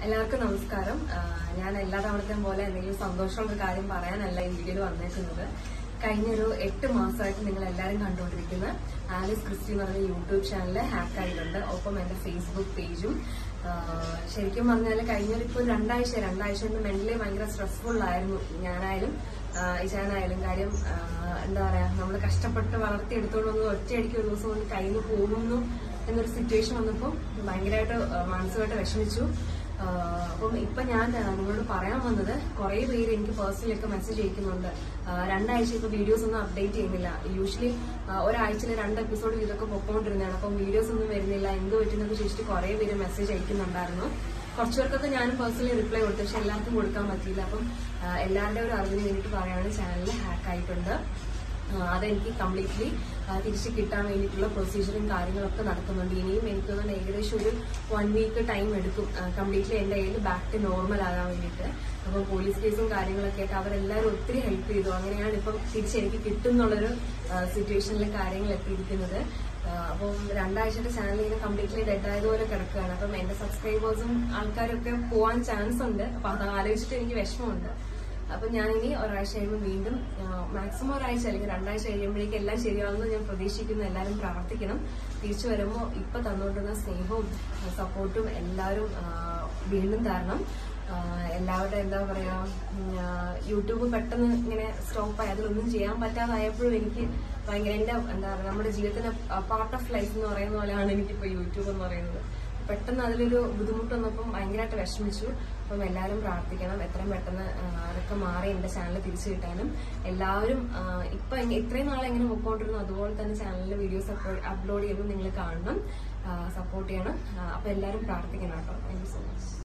എല്ലാവർക്കും നമസ്കാരം ആ, ഞാൻ എല്ലാ തവണത്തെയും പോലെ എന്തെങ്കിലും സന്തോഷമുള്ള കാര്യം പറയാനല്ല ഈ വീഡിയോയിൽ വന്നേക്കുന്നത് കഴിഞ്ഞൊരു എട്ട് മാസമായിട്ട് നിങ്ങൾ എല്ലാവരും കണ്ടുകൊണ്ടിരിക്കുന്ന ആലിസ് ക്രിസ്റ്റി എന്ന് പറഞ്ഞ യൂട്യൂബ് ചാനൽ ഹാക്ക് ആയിട്ടുണ്ട് ഒപ്പം എന്റെ ഫേസ്ബുക്ക് പേജും ആ, ശരിക്കും പറഞ്ഞാൽ കഴിഞ്ഞൊരു ഇപ്പോൾ രണ്ടാഴ്ച രണ്ടാഴ്ച കൊണ്ട് മെന്റലി ഭയങ്കര സ്ട്രെസ്ഫുൾ ആയിരുന്നു ഞാനായാലും ആ, ഇജാനായാലും കാര്യം ആ, എന്താ പറയാ നമ്മൾ കഷ്ടപ്പെട്ട് വളർത്തിയെടുത്തോണ്ടൊന്നും ഒറ്റയടിക്ക് ഒരു ദിവസം കൊണ്ട് കയ്യിൽ നിന്ന് പോകുന്നു എന്നൊരു സിറ്റുവേഷൻ വന്നപ്പോൾ ഭയങ്കരമായിട്ട് ആ, മാനസികമായിട്ട് വിഷമിച്ചു ആ, അപ്പം ഇപ്പൊ ഞാൻ ആ, നിങ്ങളോട് പറയാൻ വന്നത് കുറെ പേര് എനിക്ക് പേഴ്സണലി ഒക്കെ മെസ്സേജ് അയക്കുന്നുണ്ട് ആ, രണ്ടാഴ്ച ഇപ്പൊ വീഡിയോസ് ഒന്നും അപ്ഡേറ്റ് ചെയ്യുന്നില്ല യൂഷ്വലി ഒരാഴ്ചയിൽ രണ്ട് എപ്പിസോഡ് ഇതൊക്കെ പൊക്കോണ്ടിരുന്നതാണ് അപ്പം വീഡിയോസ് ഒന്നും വരുന്നില്ല എന്ത് പറ്റുന്നൊക്കെ ചോദിച്ചിട്ട് കുറെ പേര് മെസ്സേജ് അയക്കുന്നുണ്ടായിരുന്നു കുറച്ചു പേർക്കൊക്കെ ഞാൻ പേഴ്സണലി റിപ്ലൈ കൊടുത്തു പക്ഷെ എല്ലാവർക്കും കൊടുക്കാൻ പറ്റിയില്ല അപ്പം ആ, എല്ലാവരുടെയും ഒരു അറിവിന് വേണ്ടിയിട്ട് പറയാണ് ചാനൽ ഹാക്ക് ആയിട്ടുണ്ട് ആ, അതെനിക്ക് കംപ്ലീറ്റ്ലി തിരിച്ച് കിട്ടാൻ വേണ്ടിയിട്ടുള്ള പ്രൊസീജിയറും കാര്യങ്ങളൊക്കെ നടക്കുന്നുണ്ട് ഇനിയും എനിക്ക് തോന്നുന്നു ഏകദേശം ഒരു വൺ വീക്ക് ടൈം എടുക്കും കംപ്ലീറ്റ്ലി എന്റെ കയ്യിൽ ബാക്ക് ടു നോർമൽ ആകാൻ വേണ്ടിയിട്ട് അപ്പോൾ പോലീസ് കേസും കാര്യങ്ങളൊക്കെ ആയിട്ട് അവരെല്ലാവരും ഒത്തിരി ഹെൽപ്പ് ചെയ്തു അങ്ങനെയാണ് ഇപ്പം തിരിച്ച് എനിക്ക് കിട്ടുന്നുള്ളൊരു സിറ്റുവേഷനിൽ കാര്യങ്ങൾ എത്തിയിരിക്കുന്നത് ആ, അപ്പം രണ്ടാഴ്ചത്തെ ചാനൽ ഇങ്ങനെ കംപ്ലീറ്റ്ലി ഡെഡ് ആയതുപോലെ കിടക്കുകയാണ് അപ്പം എന്റെ സബ്സ്ക്രൈബേഴ്സും ആൾക്കാരൊക്കെ പോവാൻ ചാൻസ് ഉണ്ട് അപ്പൊ അത് ആലോചിച്ചിട്ട് എനിക്ക് വിഷമമുണ്ട് അപ്പൊ ഞാനിനി ഒരാഴ്ച കഴിയുമ്പോൾ വീണ്ടും മാക്സിമം ഒരാഴ്ച അല്ലെങ്കിൽ രണ്ടാഴ്ച കഴിയുമ്പോഴേക്കും എല്ലാം ശരിയാവുമെന്ന് ഞാൻ പ്രതീക്ഷിക്കുന്നു എല്ലാവരും പ്രാർത്ഥിക്കണം തിരിച്ചു വരുമ്പോൾ ഇപ്പൊ തന്നുകൊണ്ടിരുന്ന സ്നേഹവും സപ്പോർട്ടും എല്ലാവരും ആ, വീണ്ടും തരണം ആ, എല്ലാവരുടെ എന്താ പറയാ ഉം, ആ, യൂട്യൂബ് പെട്ടെന്ന് ഇങ്ങനെ സ്റ്റോപ്പായി അതിലൊന്നും ചെയ്യാൻ പറ്റാതായപ്പോഴും എനിക്ക് ഭയങ്കര എന്റെ എന്താ പറയുക നമ്മുടെ ജീവിതത്തിന്റെ പാർട്ട് ഓഫ് ലൈഫ് എന്ന് പറയുന്ന പോലെയാണ് എനിക്കിപ്പോ യൂട്യൂബ് എന്ന് പറയുന്നത് പെട്ടെന്ന് അതിലൊരു ബുദ്ധിമുട്ട് വന്നപ്പം ഭയങ്കരമായിട്ട് വിഷമിച്ചു അപ്പം എല്ലാവരും പ്രാർത്ഥിക്കണം എത്രയും പെട്ടെന്ന് ആ, അതൊക്കെ മാറി എന്റെ ചാനൽ തിരിച്ചു കിട്ടാനും എല്ലാവരും ആ, ഇപ്പൊ എങ്ങ- ഇത്രയും നാളെ എങ്ങനെ പൊക്കോണ്ടിരുന്നു അതുപോലെ തന്നെ ചാനലിൽ വീഡിയോസ് അപ്ലോഡ് ചെയ്യുമ്പോൾ നിങ്ങൾ കാണണം സപ്പോർട്ട് ചെയ്യണം ആ, അപ്പൊ എല്ലാവരും പ്രാർത്ഥിക്കണം കേട്ടോ താങ്ക് യു സോ മച്ച്